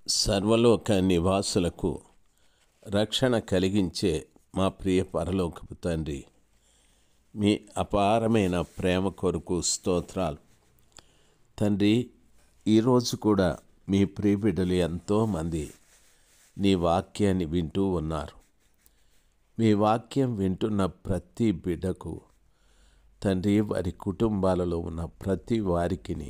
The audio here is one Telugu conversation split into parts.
సర్వలోక నివాసులకు రక్షణ కలిగించే మా ప్రియ పరలోకపు తండ్రి మీ అపారమైన ప్రేమ కొరకు స్తోత్రాలు తండ్రి ఈరోజు కూడా మీ ప్రియ బిడ్డలు ఎంతోమంది నీ వాక్యాన్ని వింటూ ఉన్నారు మీ వాక్యం వింటున్న ప్రతి బిడ్డకు తండ్రి వారి కుటుంబాలలో ఉన్న ప్రతి వారికిని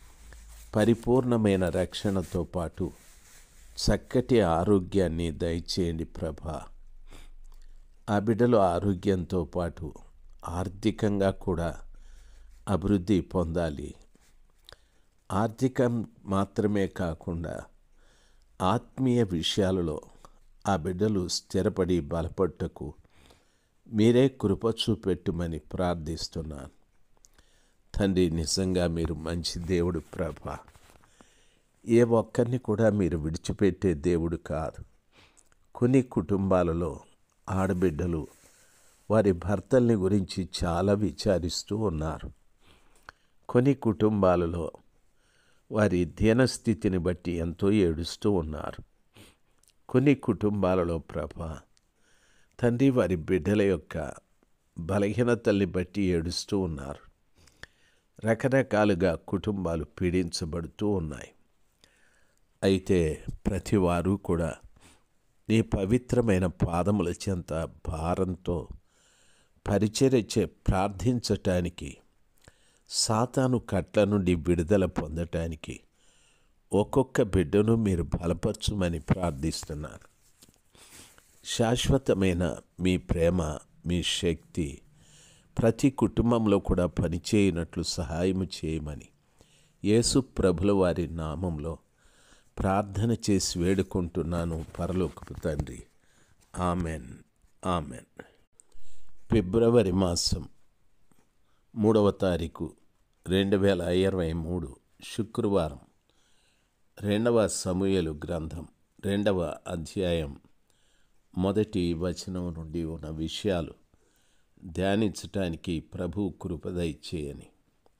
పరిపూర్ణమైన రక్షణతో పాటు చక్కటి ఆరోగ్యాన్ని దయచేయండి ప్రభా ఆ బిడ్డలు ఆరోగ్యంతో పాటు ఆర్థికంగా కూడా అభివృద్ధి పొందాలి ఆర్థికం మాత్రమే కాకుండా ఆత్మీయ విషయాలలో ఆ బిడ్డలు స్థిరపడి బలపట్టుకు మీరే కృప చూపెట్టుమని ప్రార్థిస్తున్నాను తండ్రి నిజంగా మీరు మంచి దేవుడు ప్రభ ఏ ఒక్కరిని కూడా మీరు విడిచిపెట్టే దేవుడు కాదు కొన్ని కుటుంబాలలో ఆడబిడ్డలు వారి భర్తల్ని గురించి చాలా విచారిస్తూ ఉన్నారు కొన్ని కుటుంబాలలో వారి దీనస్థితిని బట్టి ఎంతో ఏడుస్తూ ఉన్నారు కొన్ని కుటుంబాలలో ప్రభ తండ్రి వారి బిడ్డల యొక్క బలహీనతల్ని బట్టి ఏడుస్తూ ఉన్నారు రకరకాలుగా కుటుంబాలు పీడించబడుతూ ఉన్నాయి అయితే ప్రతివారు కూడా నీ పవిత్రమైన పాదముల చెంత భారంతో పరిచర్యచే ప్రార్థించటానికి సాతాను కట్ల నుండి విడుదల పొందటానికి ఒక్కొక్క బిడ్డను మీరు బలపరచుమని ప్రార్థిస్తున్నాను శాశ్వతమైన మీ ప్రేమ మీ శక్తి ప్రతి కుటుంబంలో కూడా పనిచేయనట్లు సహాయం చేయమని యేసు ప్రభుల వారి నామంలో ప్రార్థన చేసి వేడుకుంటున్నాను పరలోకపు తండ్రి ఆమెన్ ఆమెన్ ఫిబ్రవరి మాసం మూడవ తారీఖు రెండు వేల ఇరవై మూడు శుక్రవారం రెండవ సమూయలు గ్రంథం రెండవ అధ్యాయం మొదటి వచనం నుండి ఉన్న విషయాలు ధ్యానించటానికి ప్రభు కృపదయ చేయని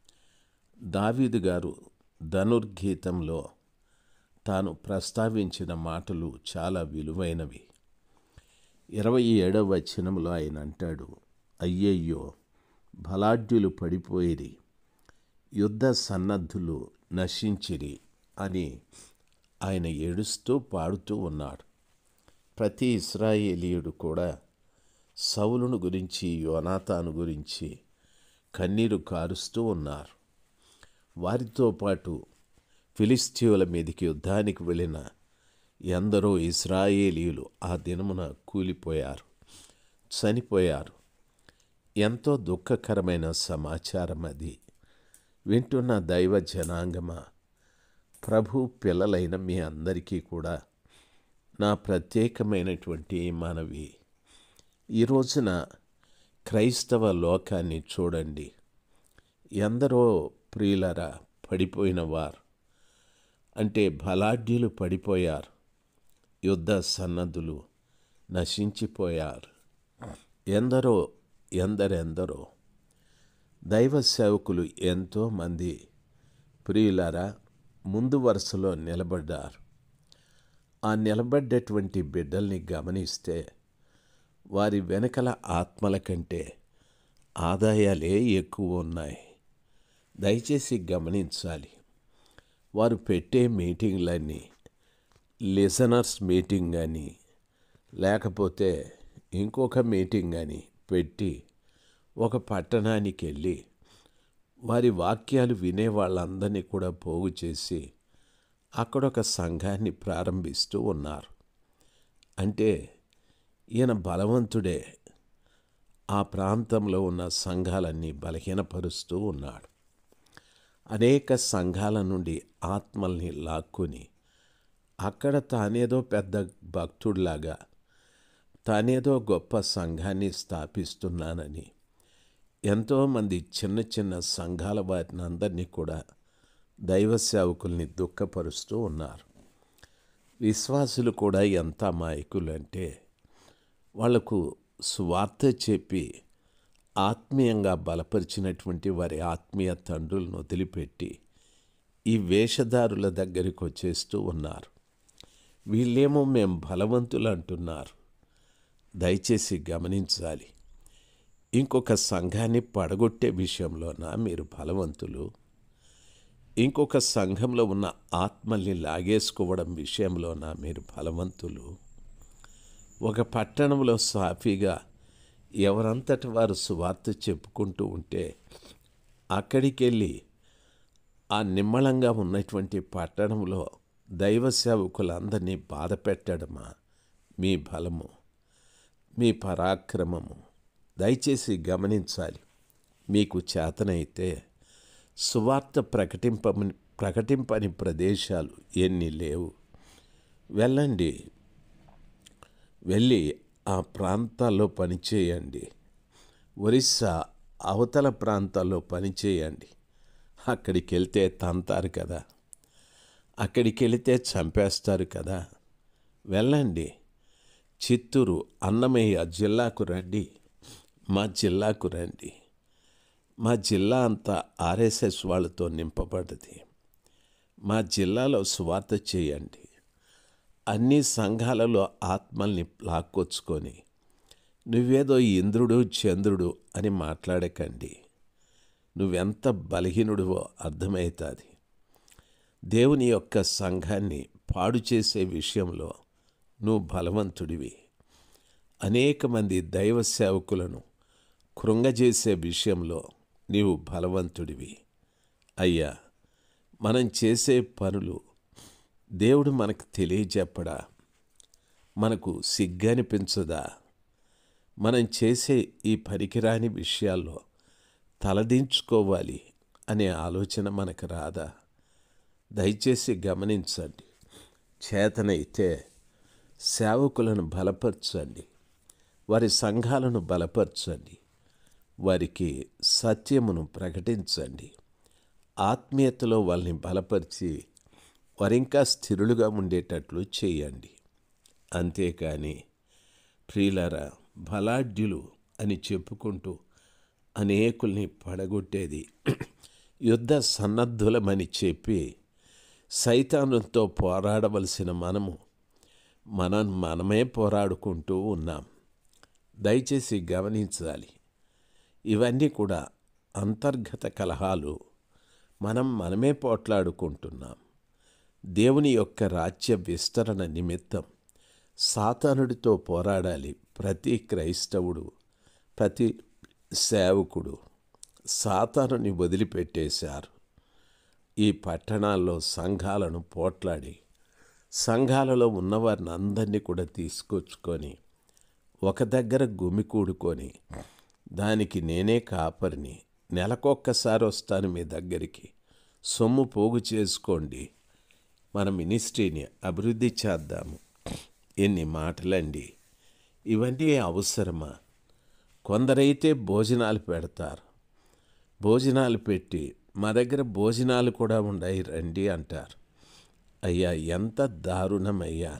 దావీదు గారు ధనుర్గీతంలో తాను ప్రస్తావించిన మాటలు చాలా విలువైనవి ఇరవై ఏడవ వచనంలో ఆయన అంటాడు అయ్యయ్యో బలాఢ్యులు పడిపోయిరి యుద్ధ సన్నద్ధులు నశించిరి అని ఆయన ఏడుస్తూ పాడుతూ ఉన్నాడు ప్రతి ఇస్రాయేలీయుడు కూడా సౌలును గురించి యోనాతాను గురించి కన్నీరు కారుస్తూ ఉన్నారు వారితో పాటు ఫిలిస్తీయుల మీదికి యుద్ధానికి వెళ్ళిన ఎందరో ఇస్రాయేలీయులు ఆ దినమున కూలిపోయారు చనిపోయారు ఎంతో దుఃఖకరమైన సమాచారం అది వింటున్న దైవ జనాంగమా ప్రభు పిల్లలైన మీ అందరికీ కూడా నా ప్రత్యేకమైనటువంటి మనవి ఈ రోజున క్రైస్తవ లోకాన్ని చూడండి ఎందరో ప్రియులరా పడిపోయిన వారు అంటే బలాఢ్యులు పడిపోయారు యుద్ధ సన్నద్ధులు నశించిపోయారు ఎందరో ఎందరెందరో దైవ సేవకులు ఎంతోమంది ప్రియులరా ముందు వరుసలో నిలబడ్డారు ఆ నిలబడ్డటువంటి బిడ్డల్ని గమనిస్తే వారి వెనకల ఆత్మల కంటే ఆదాయాలే ఎక్కువ ఉన్నాయి దయచేసి గమనించాలి వారు పెట్టే మీటింగ్లన్నీ లిసనర్స్ మీటింగ్ అని లేకపోతే ఇంకొక మీటింగ్ అని పెట్టి ఒక పట్టణానికి వెళ్ళి వారి వాక్యాలు వినే వాళ్ళందరినీ కూడా పోగు చేసి అక్కడ ఒక సంఘాన్ని ప్రారంభిస్తూ ఉన్నారు అంటే ఈయన బలవంతుడే ఆ ప్రాంతంలో ఉన్న సంఘాలన్నీ బలహీనపరుస్తూ ఉన్నాడు అనేక సంఘాల నుండి ఆత్మల్ని లాక్కుని అక్కడ తానేదో పెద్ద భక్తుడిలాగా తానేదో గొప్ప సంఘాన్ని స్థాపిస్తున్నానని ఎంతోమంది చిన్న చిన్న సంఘాల వారిని అందరినీ కూడా దైవ సేవకుల్ని దుఃఖపరుస్తూ ఉన్నారు విశ్వాసులు కూడా ఎంత అమాయకులు అంటే వాళ్లకు స్వార్థ చెప్పి ఆత్మీయంగా బలపరిచినటువంటి వారి ఆత్మీయ తండ్రులను వదిలిపెట్టి ఈ వేషధారుల దగ్గరికి వచ్చేస్తూ ఉన్నారు వీళ్ళేమో మేము బలవంతులు అంటున్నారు దయచేసి గమనించాలి ఇంకొక సంఘాన్ని పడగొట్టే విషయంలోన మీరు బలవంతులు ఇంకొక సంఘంలో ఉన్న ఆత్మల్ని లాగేసుకోవడం విషయంలోన మీరు బలవంతులు ఒక పట్టణంలో సాఫీగా ఎవరంతటి వారు సువార్త చెప్పుకుంటూ ఉంటే అక్కడికి వెళ్ళి ఆ నిమ్మళంగా ఉన్నటువంటి పట్టణంలో దైవ సేవకులందరినీ బాధ పెట్టడమా మీ బలము మీ పరాక్రమము దయచేసి గమనించాలి మీకు చేతనైతే సువార్త ప్రకటింపమని ప్రకటింపని ప్రదేశాలు ఎన్ని లేవు వెళ్ళండి వెళ్ళి ఆ ప్రాంతాల్లో పనిచేయండి ఒరిస్సా అవతల ప్రాంతాల్లో పనిచేయండి అక్కడికి వెళ్తే తంతారు కదా అక్కడికి వెళితే చంపేస్తారు కదా వెళ్ళండి చిత్తూరు అన్నమయ్య జిల్లాకు రండి మా జిల్లాకు రండి మా జిల్లా అంతా ఆర్ఎస్ఎస్ వాళ్ళతో నింపబడ్డది మా జిల్లాలో స్వార్థ చేయండి అన్ని సంఘాలలో ఆత్మల్ని లాక్కొచ్చుకొని నువ్వేదో ఇంద్రుడు చంద్రుడు అని మాట్లాడకండి నువ్వెంత బలహీనుడివో అర్థమవుతుంది దేవుని యొక్క సంఘాన్ని పాడు చేసే విషయంలో నువ్వు బలవంతుడివి అనేక మంది దైవ సేవకులను కృంగజేసే విషయంలో నీవు బలవంతుడివి అయ్యా మనం చేసే పనులు దేవుడు మనకు తెలియజెప్పడా మనకు సిగ్గనిపించదా మనం చేసే ఈ పనికిరాని విషయాల్లో తలదించుకోవాలి అనే ఆలోచన మనకు రాదా దయచేసి గమనించండి చేతనైతే సేవకులను బలపరచండి వారి సంఘాలను బలపరచండి వారికి సత్యమును ప్రకటించండి ఆత్మీయతలో వాళ్ళని బలపరిచి వారింకా స్థిరులుగా ఉండేటట్లు చేయండి అంతేకాని ప్రియులరా బలాఢ్యులు అని చెప్పుకుంటూ అనేకుల్ని పడగొట్టేది యుద్ధ సన్నద్ధులమని చెప్పి సైతానుతో పోరాడవలసిన మనము మనం మనమే పోరాడుకుంటూ ఉన్నాం దయచేసి గమనించాలి ఇవన్నీ కూడా అంతర్గత కలహాలు మనం మనమే పోట్లాడుకుంటున్నాం దేవుని యొక్క రాజ్య విస్తరణ నిమిత్తం సాతానుడితో పోరాడాలి ప్రతి క్రైస్తవుడు ప్రతి సేవకుడు సాతానుని వదిలిపెట్టేశారు ఈ పట్టణాల్లో సంఘాలను పోట్లాడి సంఘాలలో ఉన్నవారిని అందరినీ కూడా తీసుకొచ్చుకొని ఒక దగ్గర గుమికూడుకొని దానికి నేనే కాపరిని నెలకొక్కసారి వస్తాను మీ దగ్గరికి సొమ్ము పోగు చేసుకోండి మన మినిస్ట్రీని అభివృద్ధి చేద్దాము ఎన్ని మాటలండి ఇవన్నీ అవసరమా కొందరైతే భోజనాలు పెడతారు భోజనాలు పెట్టి మా దగ్గర భోజనాలు కూడా ఉన్నాయి రండి అంటారు అయ్యా ఎంత దారుణమయ్యా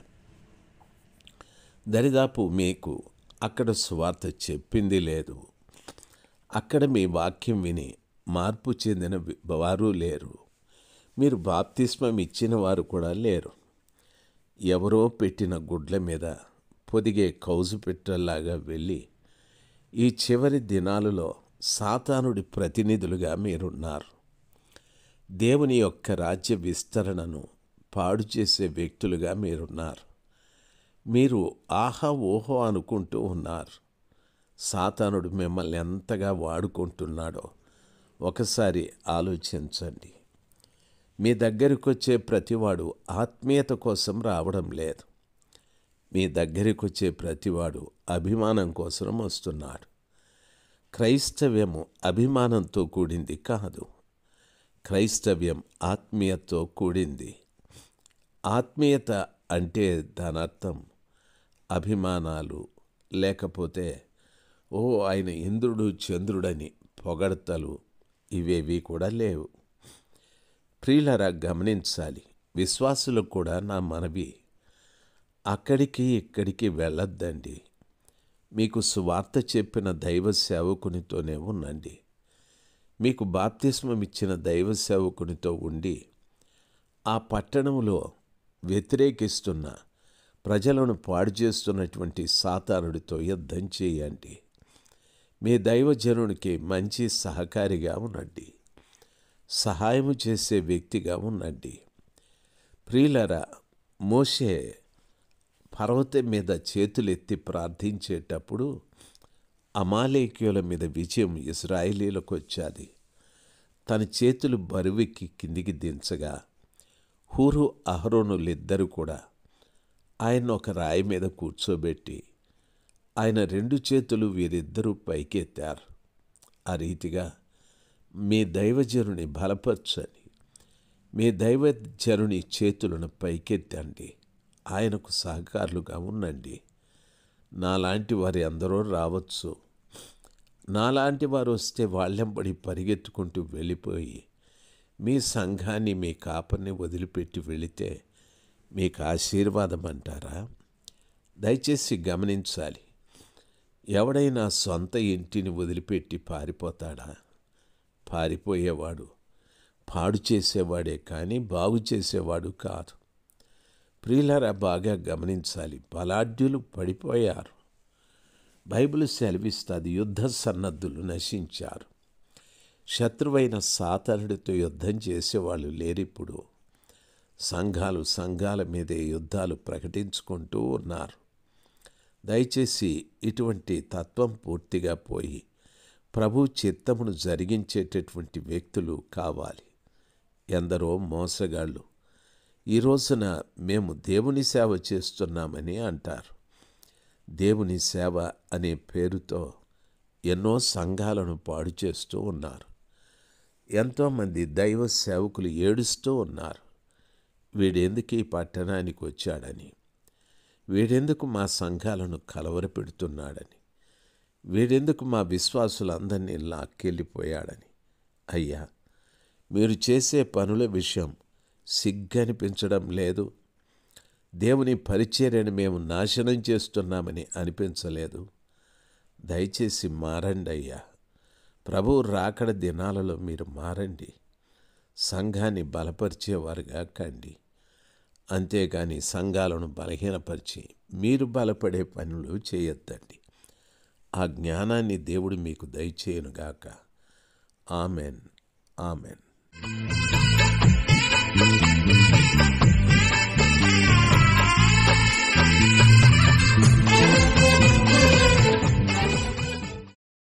దరిదాపు మీకు అక్కడ స్వార్థ చెప్పింది లేదు అక్కడ మీ వాక్యం విని మార్పు చెందిన వారు లేరు మీరు బాప్తిస్మం ఇచ్చిన వారు కూడా లేరు ఎవరో పెట్టిన గుడ్ల మీద పొదిగే కౌజు పెట్టల్లాగా వెళ్ళి ఈ చివరి దినాలలో సాతానుడి ప్రతినిధులుగా మీరున్నారు దేవుని యొక్క రాజ్య విస్తరణను పాడు చేసే వ్యక్తులుగా మీరున్నారు మీరు ఆహా ఓహో అనుకుంటూ ఉన్నారు సాతానుడు మిమ్మల్ని ఎంతగా వాడుకుంటున్నాడో ఒకసారి ఆలోచించండి మీ దగ్గరికి వచ్చే ప్రతివాడు ఆత్మీయత కోసం రావడం లేదు మీ దగ్గరికి వచ్చే ప్రతివాడు అభిమానం కోసం వస్తున్నాడు క్రైస్తవ్యము అభిమానంతో కూడింది కాదు క్రైస్తవ్యం ఆత్మీయతతో కూడింది ఆత్మీయత అంటే దాని అర్థం అభిమానాలు లేకపోతే ఓ ఆయన ఇంద్రుడు చంద్రుడని పొగడతలు ఇవేవి కూడా లేవు ప్రియులరా గమనించాలి విశ్వాసులకు కూడా నా మనవి అక్కడికి ఇక్కడికి వెళ్ళొద్దండి మీకు సువార్త చెప్పిన దైవ సేవకునితోనే ఉండండి మీకు బాప్తిస్మం ఇచ్చిన దైవ సేవకునితో ఉండి ఆ పట్టణంలో వ్యతిరేకిస్తున్న ప్రజలను పాడు చేస్తున్నటువంటి సాతానుడితో యుద్ధం చేయండి మీ దైవజనునికి మంచి సహకారిగా ఉండండి సహాయము చేసే వ్యక్తిగా ఉండండి ప్రియులరా మోషే పర్వతం మీద చేతులెత్తి ప్రార్థించేటప్పుడు అమాలేక్యుల మీద విజయం ఇజ్రాయిలీలకు వచ్చాది తన చేతులు బరువెక్కి కిందికి దించగా హూరు అహరోనులిద్దరూ కూడా ఆయన ఒక రాయి మీద కూర్చోబెట్టి ఆయన రెండు చేతులు వీరిద్దరూ పైకెత్తారు ఆ రీతిగా మీ దైవజనుని బలపరచని మీ దైవజనుని చేతులను పైకెత్తండి ఆయనకు సహకారులుగా ఉండండి నాలాంటి వారి అందరూ రావచ్చు నాలాంటి వారు వస్తే వాళ్ళెంబడి పరిగెత్తుకుంటూ వెళ్ళిపోయి మీ సంఘాన్ని మీ కాపర్ని వదిలిపెట్టి వెళితే మీకు ఆశీర్వాదం అంటారా దయచేసి గమనించాలి ఎవడైనా సొంత ఇంటిని వదిలిపెట్టి పారిపోతాడా పారిపోయేవాడు పాడు చేసేవాడే కానీ బాగు చేసేవాడు కాదు ప్రియులరా బాగా గమనించాలి బలాఢ్యులు పడిపోయారు బైబిల్ సెలవిస్తుంది యుద్ధ సన్నద్ధులు నశించారు శత్రువైన సాతనుడితో యుద్ధం చేసేవాళ్ళు లేరిప్పుడు సంఘాలు సంఘాల మీదే యుద్ధాలు ప్రకటించుకుంటూ ఉన్నారు దయచేసి ఇటువంటి తత్వం పూర్తిగా పోయి ప్రభు చిత్తమును జరిగించేటటువంటి వ్యక్తులు కావాలి ఎందరో మోసగాళ్ళు ఈ రోజున మేము దేవుని సేవ చేస్తున్నామని అంటారు దేవుని సేవ అనే పేరుతో ఎన్నో సంఘాలను పాడు చేస్తూ ఉన్నారు ఎంతోమంది దైవ సేవకులు ఏడుస్తూ ఉన్నారు వీడెందుకు ఈ పట్టణానికి వచ్చాడని వీడెందుకు మా సంఘాలను కలవరపెడుతున్నాడని వీడెందుకు మా విశ్వాసులందరినీ లాక్కెళ్ళిపోయాడని అయ్యా మీరు చేసే పనుల విషయం సిగ్గనిపించడం లేదు దేవుని పరిచర్యను మేము నాశనం చేస్తున్నామని అనిపించలేదు దయచేసి మారండి అయ్యా ప్రభు రాకడ దినాలలో మీరు మారండి సంఘాన్ని బలపరిచేవారుగా కండి అంతేగాని సంఘాలను బలహీనపరిచి మీరు బలపడే పనులు చేయొద్దండి ఆ జ్ఞానాన్ని దేవుడు మీకు దయచేయనుగాక ఆమెన్ ఆమెన్